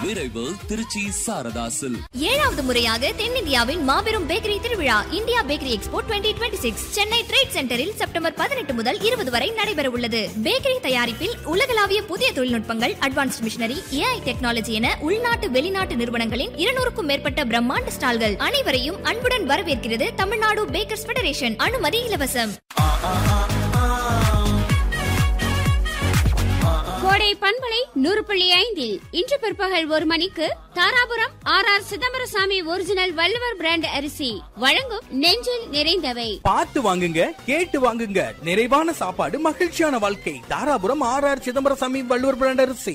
விரைவு திருச்சி சாரதாசில் ஏழாவது முறையாக தென்னிந்தியாவின் மாபெரும் பேக்கரி திருவிழா India bakery expo 2026 Chennai trade சென்டரில் செப்டம்பர் பதினெட்டு முதல் இருபது வரை நடைபெற உள்ளது பேக்கரி தயாரிப்பில் உலகளாவிய புதிய தொழில்நுட்பங்கள் அட்வான்ஸ்ட் மிஷினரி ஏஐ டெக்னாலஜி என உள்நாட்டு வெளிநாட்டு நிறுவனங்களின் இருநூறுக்கும் மேற்பட்ட பிரம்மாண்ட ஸ்டால்கள் அனைவரையும் அன்புடன் வரவேற்கிறது தமிழ்நாடு பேக்கர்ஸ் ஃபெடரேஷன் அனுமதி இலவசம் கோடை பண்பலை நூறு புள்ளி ஐந்தில் இன்று பிற்பகல் ஒரு மணிக்கு Dharapuram R R Chidambarasamy original Valluvar brand அரிசி வழங்கும் நெஞ்சில் நிறைந்தவை பார்த்து வாங்குங்க கேட்டு வாங்குங்க நிறைவான சாப்பாடு மகிழ்ச்சியான வாழ்க்கை Dharapuram R R Chidambarasamy Valluvar brand அரிசி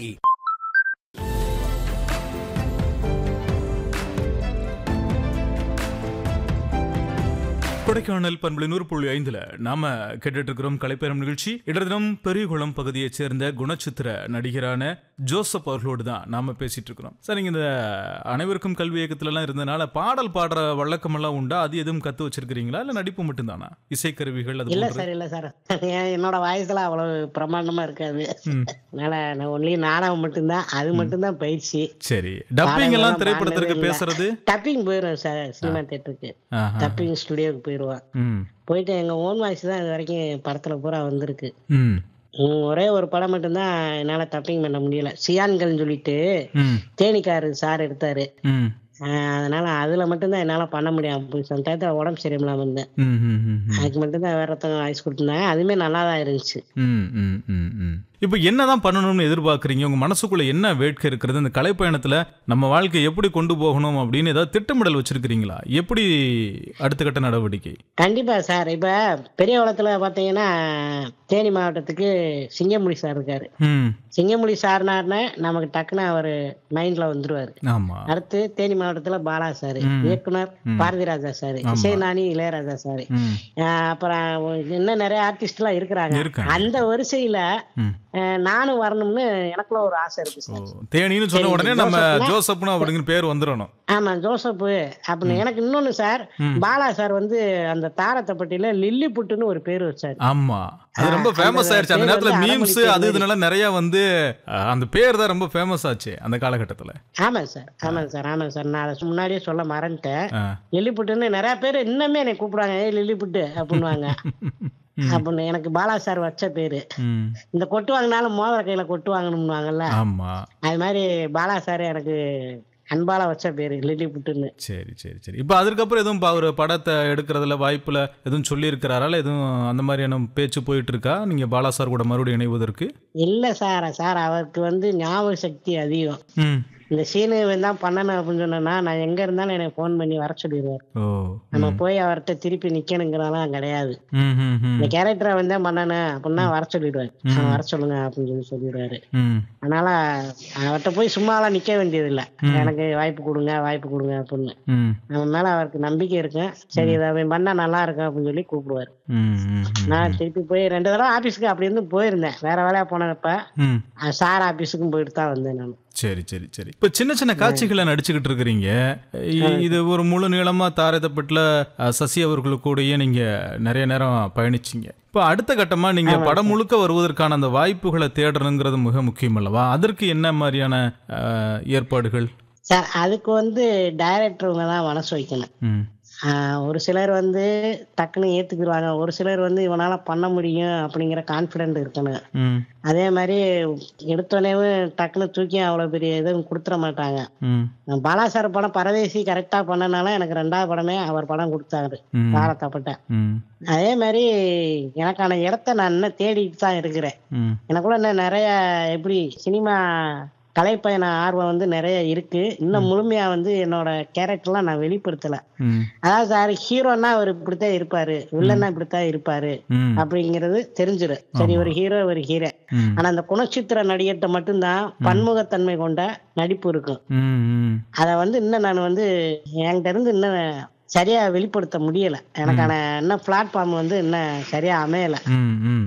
கொடைக்கானல் பண்புல நூறு புள்ளி ஐந்துல நாம கேட்டுட்டு இருக்கிறோம் கலைப்பேரம் நிகழ்ச்சி இடதினம் பெரியகுளம் பகுதியைச் சேர்ந்த குணச்சித்திர நடிகரான ஜோசப் அவர்களோடு தான் நாம பேசிட்டு இருக்கிறோம் சார் நீங்க இந்த அனைவருக்கும் கல்வி இயக்கத்துல எல்லாம் இருந்தனால பாடல் பாடுற வழக்கம் எல்லாம் உண்டா அது எதுவும் கத்து வச்சிருக்கிறீங்களா இல்ல நடிப்பு மட்டும்தானா இசைக்கருவிகள் அது இல்ல போன்ற சார் இல்ல சார் ஏன் என்னோட வாய்ஸ்ல அவ்வளவு பிரமாண்டமா இருக்காது ம். அதனால நான் ஒன்லி நாடகம் மட்டும்தான் அது மட்டும்தான் பயிற்சி சரி டப்பிங் எல்லாம் பாடல்கள்லாம் திரைப்படத்திற்கு பாடினதே இல்ல. பேசுறது டப்பிங் போயிடுவேன் சார் சினிமா தேட்டருக்கு ஆஹா. டப்பிங் ஸ்டுடியோக்கு போயிடுவேன் ம் போயிட்டு எங்க ஓன் வாய்ஸ் தான் இது வரைக்கும் படத்துல பூரா வந்திருக்கு ம் ம், ஒரே ஒரு படம் மட்டும்தான் என்னால டப்பிங் பண்ண முடியல சியான்கள்னு சொல்லிட்டு ம் தேனிக்காரு சார் எடுத்தாரு ம் ஆஹ் அதனால அதுல மட்டும்தான் என்னால பண்ண முடியாம போய் அந்த டயத்துல உடம்பு சரியில்லாம இருந்தேன் ம் ம் ம் ம் அதுக்கு மட்டும்தான் வேற ஒருத்தவங்க வாய்ஸ் கொடுத்துருந்தாங்க அதுவுமே நல்லா தான் இருந்துச்சு ம், ம், ம், ம். இப்போ என்னதான் பண்ணணும்னு எதிர்பார்க்கறீங்க உங்க மனசுக்குள்ள என்ன வேட்கை இருக்கிறது இந்த கலைப்பயணத்துல நம்ம வாழ்க்கை எப்படி கொண்டு போகணும் அப்படின்னு ஏதாவது திட்டமிடல் வச்சிருக்கிறீங்களா எப்படி அடுத்த கட்ட நடவடிக்கை கண்டிப்பா சார் இப்ப பெரிய குளத்துல பாத்தீங்கன்னா தேனி மாவட்டத்துக்கு சிங்கமுடி சார் இருக்காரு ம் சிங்கமுடி சார்னாருன்னா நமக்கு டக்குன்னு அவர் மைண்ட்ல வந்துருவாரு ஆமா அடுத்து தேனி மாவட்டத்துல பாலா சார் இயக்குனர் பாரதி ராஜா சார் இசைநாணி இளையராஜா சார் ம் அப்புறம் இன்னும் நிறைய ஆர்டிஸ்ட் எல்லாம் இருக்கிறாங்க இருக்காங்க. அந்த வரிசையில ம். அஹ், நானும் வரணும்னு எனக்குள்ள ஒரு ஆசை இருக்கு ஓ, சார் தேனின்னு சொன்ன சரி, உடனே நம்ம ஜோசப்னா- ஜோசப்னு அப்படிங்கிற பேர் வந்துடணும் ஆமா ஜோசப் அப்படின்னு எனக்கு இன்னொன்னு சார் பாலா சார் வந்து அந்த தாரத்தப்பட்டியில லில்லி புட்டுன்னு ஒரு பேர் வச்சாரு ஆமா அது ரொம்ப ஆ, ஃபேமஸ் அந்த ஆயிருச்சு அந்த பேர் நேரத்துல வந்து மீம்ஸ் அடமொழி பேர் அது மாதிரி. இதனால நிறைய வந்து அஹ், அந்த பேர் தான் ரொம்ப ஃபேமஸ் ஆச்சு அந்த காலகட்டத்துல ஆமாங்க சார் ஆமாங்க சார் ஆமாங்க சார் நான் அதை முன்னாடியே சொல்ல மறந்துட்டேன் ஆ. லில்லி புட்டுன்னு நிறைய பேர் இன்னுமே என்னை கூப்பிடுவாங்க ஏய் லில்லி புட்டு அப்படின்னுவாங்க அப்படின்னு எனக்கு பாலா சார் வச்ச பேரு ம் இந்த கொட்டு வாங்கினாலும் மோதிர கையில கொட்டு வாங்கணும்னுவாங்கல்ல ஆமா அது மாதிரி பாலா சார் எனக்கு அன்பால வச்ச பேரு லில்லி புட்டுன்னு சரி சரி சரி இப்போ அதுக்கப்புறம் எதுவும் பா- ஒரு படத்தை எடுக்கிறதுல வாய்ப்புல எதுவும் சொல்லி இருக்கிறாரா எதுவும் அந்த மாதிரியான பேச்சு போயிட்டு இருக்கா நீங்க பாலா சார் கூட மறுபடியும் இணைவதற்கு இல்ல சார் சார் அவருக்கு வந்து ஞாபக சக்தி அதிகம் ம் இந்த சீனு தான் பண்ணணும் அப்படின்னு சொன்னா நான் எங்க இருந்தாலும் எனக்கு ஃபோன் பண்ணி வர சொல்லிடுவார் ஓ நம்ம போய் அவர்கிட்ட திருப்பி நிக்கணுங்கிறதெல்லாம் கிடையாது ம் ம் ம் இந்த கேரக்டரை வந்து தான் பண்ணணும் அப்படின்னா வர சொல்லிடுவாரு "ஆ, வர சொல்லுங்க அப்படின்னு சொல்லி சொல்லிடுவாரு ம் அதனால அவர்கிட்ட போய் சும்மாலாம் நிக்க வேண்டியது இல்ல எனக்கு வாய்ப்பு கொடுங்க வாய்ப்பு கொடுங்க அப்படின்னு ம் நம்ம மேல அவருக்கு நம்பிக்கை இருக்கு சரி இதை அவன் பண்ணா நல்லா இருக்கும் அப்படின்னு சொல்லி கூப்பிடுவாரு ம் ம் நான் திருப்பி போய் ரெண்டு தடவை ஆபீஸ்க்கு அப்படி இருந்து போயிருந்தேன் வேற வேலையா போனப்ப ம் அஹ் சார் ஆபீஸுக்கும் போயிட்டு தான் வந்தேன் நான் சரி சரி சரி இப்போ சின்ன சின்ன காட்சிகளை நடிச்சுக்கிட்டு இருக்கிறீங்க இ- இது ஒரு முழு நீளமா தாரதப்பட்டுல அஹ், சசி அவர்களுக்கு கூடயே நீங்க நிறைய நேரம் பயணிச்சீங்க இப்போ அடுத்த கட்டமா நீங்க படம் முழுக்க வருவதற்கான அந்த வாய்ப்புகளை தேடணுங்கிறது மிக முக்கியம் அல்லவா அதற்கு என்ன மாதிரியான அஹ், ஏற்பாடுகள் சார் அதுக்கு வந்து டைரக்டருங்க தான் மனசு வைக்கணும் ம் ஆஹ் ஒரு சிலர் வந்து டக்குன்னு ஏத்துக்கிடுவாங்க ஒரு சிலர் வந்து இவனால பண்ண முடியும் அப்படிங்கிற கான்பிடென்ட் இருக்கணும் ம் அதே மாதிரி எடுத்தோடனே டக்குன்னு தூக்கி அவ்வளவு பெரிய எதுவும் கொடுத்துட மாட்டாங்க ம் நான் பாலா சார் படம் பரதேசி கரெக்டா பண்ணனால எனக்கு ரெண்டாவது படமே அவர் படம் கொடுத்தாரு ம். தாரத்தப்பட்ட ம் அதே மாதிரி எனக்கான இடத்த நான் இன்னும் தேடிட்டு தான் இருக்கிறேன் ம் எனக்குள்ள இன்னும் நிறைய எப்படி சினிமா கலைப்பயண ஆர்வம் வந்து நிறைய இருக்கு இன்னும் முழுமையா வந்து என்னோட கேரக்டர்லாம் நான் வெளிப்படுத்தல ம் அதாவது சார் ஹீரோன்னா அவர் இப்படித்தான் இருப்பாரு வில்லன்னா இப்படித்தான் இருப்பாரு ம் அப்படிங்கிறது தெரிஞ்சிடும் சரி ஒரு ஹீரோ ஒரு ஹீரோ ம். ஆனா அந்த குணச்சித்திர நடிகர்கிட்ட மட்டும்தான் பன்முகத்தன்மை கொண்ட நடிப்பு இருக்கும் ம் ம் அதை வந்து இன்னும் நான் வந்து என்கிட்ட இருந்து இன்னும் சரியா வெளிப்படுத்த முடியல எனக்கான இன்னும் பிளாட்ஃபார்ம் வந்து இன்னும் சரியா அமையல ம் ம்